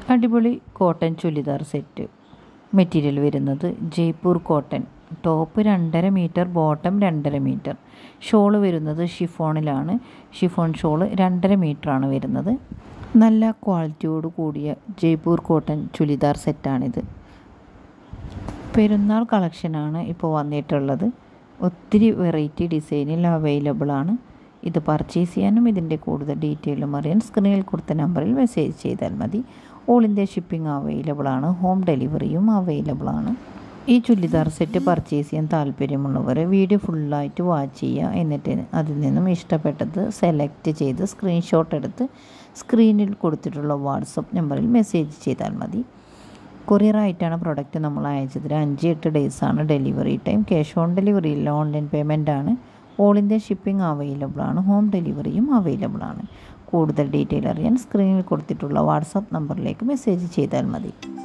അടിപൊളി cotton churidar set material വരുന്നത് Jaipur cotton top രണ്ടര മീറ്റർ ബോട്ടം രണ്ടര മീറ്റർ ഷോള് വരുന്നത് ഷിഫോണിലാണ് ഷിഫോൺ ഷോള് രണ്ടര മീറ്ററാണ് വരുന്നത് നല്ല ക്വാളിറ്റിയോട് കൂടിയ ജയ്പൂർ കോട്ടൺ ചുരിദാർ സെറ്റാണിത് പെരുന്നാൾ കളക്ഷനാണ് ഇപ്പോൾ വന്നിട്ടുള്ളത് ഒത്തിരി വെറൈറ്റി ഡിസൈനിൽ അവൈലബിൾ ആണ് ഇത് പർച്ചേസ് ചെയ്യാനും ഇതിൻ്റെ കൂടുതൽ ഡീറ്റെയിലും അറിയാൻ സ്ക്രീനിൽ കൊടുത്ത നമ്പറിൽ മെസ്സേജ് ചെയ്താൽ മതി ഓൾ ഇന്ത്യ ഷിപ്പിംഗ് അവൈലബിൾ ആണ് ഹോം ഡെലിവറിയും അവൈലബിൾ ആണ് ഈ ചുരിദാർ സെറ്റ് പർച്ചേസ് ചെയ്യാൻ താല്പര്യമുള്ളവർ വീഡിയോ ഫുള്ളായിട്ട് വാച്ച് ചെയ്യുക എന്നിട്ട് അതിൽ നിന്നും ഇഷ്ടപ്പെട്ടത് സെലക്ട് ചെയ്ത് സ്ക്രീൻഷോട്ട് എടുത്ത് സ്ക്രീനിൽ കൊടുത്തിട്ടുള്ള വാട്സപ്പ് നമ്പറിൽ മെസ്സേജ് ചെയ്താൽ മതി കൊറിയറായിട്ടാണ് പ്രൊഡക്റ്റ് നമ്മൾ അയച്ചത് അഞ്ച് എട്ട് ഡേയ്സാണ് delivery time cash on delivery ഇല്ല ഓൺലൈൻ പേയ്മെൻ്റ് ആണ് ഓൾ ഇന്ത്യ ഷിപ്പിംഗ് അവൈലബിൾ ആണ് ഹോം ഡെലിവറിയും അവൈലബിൾ ആണ് കൂടുതൽ ഡീറ്റെയിൽ അറിയാൻ സ്ക്രീനിൽ കൊടുത്തിട്ടുള്ള വാട്സപ്പ് നമ്പറിലേക്ക് മെസ്സേജ് ചെയ്താൽ മതി